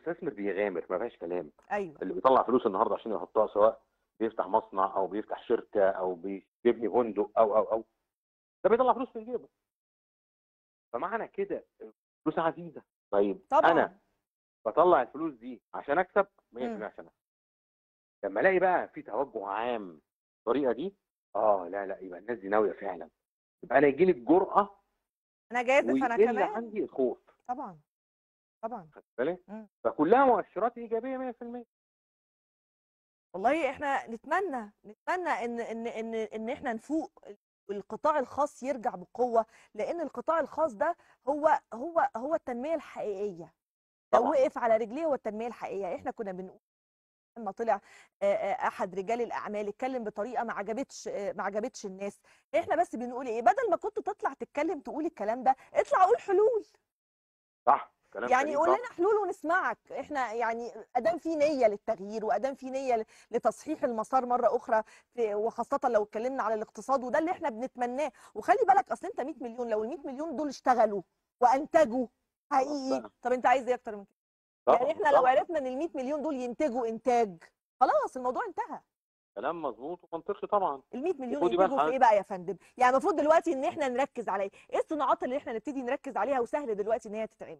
المستثمر بيغامر ما فيهاش كلام ايوه اللي بيطلع فلوس النهارده عشان يحطها سواء بيفتح مصنع او بيفتح شركه او بي- بيبني فندق او او او ده بيطلع فلوس من جيبه فمعنى كده فلوس عزيزه طيب طبعا انا بطلع الفلوس دي عشان اكسب 100% مم. عشان اكسب لما الاقي بقى في توجه عام بالطريقه دي اه لا لا يبقى الناس دي ناويه فعلا يبقى انا يجي لي الجرأه انا جازف انا ويقل كمان عندي الخوف طبعا طبعا خدت بالك مم. فكلها مؤشرات ايجابيه 100% والله احنا نتمنى نتمنى ان ان ان ان احنا نفوق القطاع الخاص يرجع بقوه لان القطاع الخاص ده هو هو هو التنميه الحقيقيه لو طبعا وقف على رجليه هو التنميه الحقيقيه احنا كنا بنقول لما طلع آه، آه، احد رجال الاعمال اتكلم بطريقه ما عجبتش آه، ما عجبتش الناس احنا بس بنقول ايه بدل ما كنت تطلع تتكلم تقول الكلام ده اطلع قول حلول صح كلام يعني سليم قول صح لنا حلول ونسمعك احنا يعني ادام في نيه للتغيير وادام في نيه ل- لتصحيح المسار مره اخرى في وخاصه لو اتكلمنا على الاقتصاد وده اللي احنا بنتمناه وخلي بالك اصل انت 100 مليون لو ال 100 مليون دول اشتغلوا وانتجوا حقيقي بقى. طب انت عايز ايه اكتر من كده يعني طبعا احنا لو طبعا عرفنا ان ال 100 مليون دول ينتجوا انتاج خلاص الموضوع انتهى كلام مظبوط ومنطقي طبعا ال 100 مليون وخدي بقى ينتجوا في حضرتك- ايه بقى يا فندم يعني المفروض دلوقتي ان احنا نركز على ايه ايه الصناعات اللي احنا نبتدي نركز عليها وسهل دلوقتي ان هي تتعمل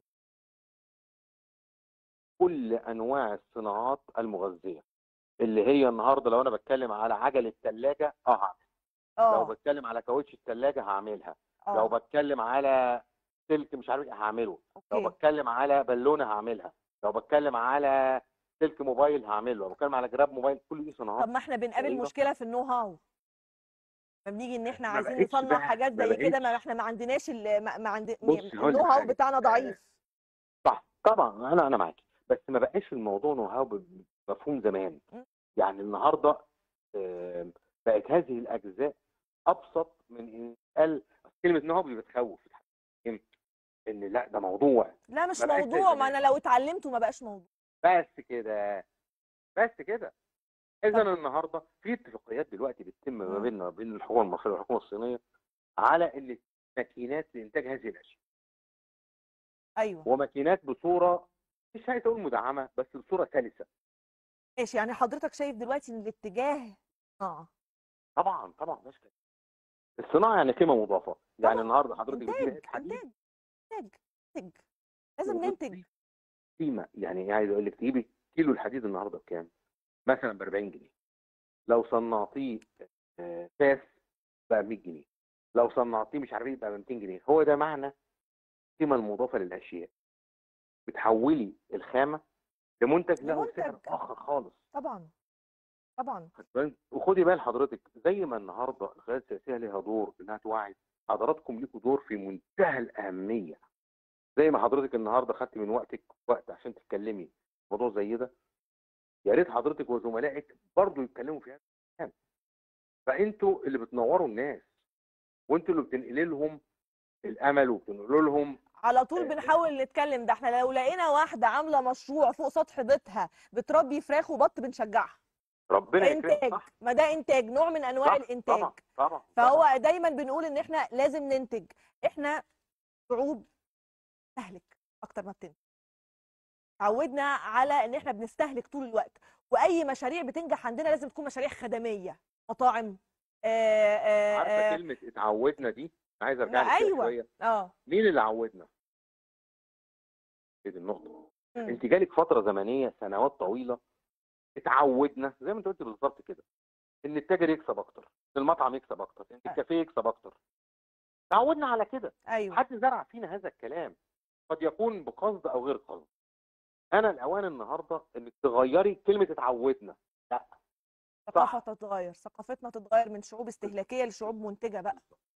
كل انواع الصناعات المغذيه اللي هي النهارده لو انا بتكلم على عجله ثلاجه اه هعمل. لو اه بتكلم على كاوتش الثلاجه هعملها لو اه بتكلم على سلك مش عارف إيه هعمله لو اوكي بتكلم على بالونه هعملها لو بتكلم على سلك موبايل هعمله لو بتكلم على جراب موبايل كل دي طب صناعات ما احنا بنقابل أيوة. مشكله في النو هاو ما بنيجي ان احنا ما عايزين بقتش نصنع بقى- حاجات ما زي كده ما بقتش. احنا ما عندناش ال- ما, ما عند بصي هقول لك النو هاو حاجة. بتاعنا ضعيف صح طبعا انا انا معاك بس ما بقاش الموضوع نو هاو بمفهوم زمان م. يعني النهارده آم، بقت هذه الاجزاء ابسط من ان قال كلمه نو هاو دي بتخوف ان إن لا ده موضوع لا مش ما بقاش زي موضوع ما زمان. انا لو اتعلمته ما بقاش موضوع بس كده بس كده اذا النهارده في اتفاقيات دلوقتي بتتم ما مم. بيننا وبين الحكومه المصريه والحكومه الصينيه على ان ماكينات لانتاج هذه الاشياء ايوه وماكينات بصوره مش عايز اقول مدعمه بس بصوره سلسه ماشي يعني حضرتك شايف دلوقتي ان الاتجاه اه طبعا طبعا مش كده الصناعه يعني قيمه مضافه يعني طبعاً. النهارده حضرتك بتبيع انتاج الحديد انتاج انتاج انتاج لازم وبتضيف ننتج قيمه يعني عايز اقول لك تجيبي كيلو الحديد النهارده بكام؟ مثلا ب 40 جنيه لو صنعتيه آه، فاس بقى ب 100 جنيه لو صنعتيه مش عارف ايه بقى ب 200 جنيه هو ده معنى القيمه المضافه للاشياء بتحولي الخامه لمنتج له لمنتج. سعر اخر خالص طبعا طبعا خدت بالك؟ وخدي بال حضرتك زي ما النهارده القياده السياسيه ليها دور انها توعي حضراتكم ليكوا دور في منتهى الاهميه زي ما حضرتك النهارده خدت من وقتك وقت عشان تتكلمي في موضوع زي ده يا ريت حضرتك وزملائك برضه يتكلموا في هذا الكلام فانتوا اللي بتنوروا الناس وانتوا اللي بتنقلوا لهم الامل وبتنقلوا لهم على طول آه، بنحاول نتكلم ده احنا لو لقينا واحده عامله مشروع فوق سطح بيتها بتربي فراخ وبط بنشجعها ربنا يكرمك انتاج صح ما ده انتاج نوع من انواع صح الانتاج طبعا طبعا فهو دايما بنقول ان احنا لازم ننتج احنا شعوب نستهلك اكتر ما بتنتج تعودنا على ان احنا بنستهلك طول الوقت واي مشاريع بتنجح عندنا لازم تكون مشاريع خدميه مطاعم آه آه عارفه آه كلمه اتعودنا دي عايز ارجع لا، لك فيها أيوة. شويه اه مين اللي عودنا؟ هي دي النقطه مم. انت جالك فتره زمنيه سنوات طويله اتعودنا زي ما انت قلت بالظبط كده ان التاجر يكسب اكتر ان المطعم يكسب اكتر ان الكافيه يكسب اكتر تعودنا على كده ايوه حد زرع فينا هذا الكلام قد يكون بقصد او غير قصد انا الاوان النهارده انك تغيري كلمه اتعودنا لا ثقافه تتغير ثقافتنا تتغير من شعوب استهلاكيه لشعوب منتجه بقى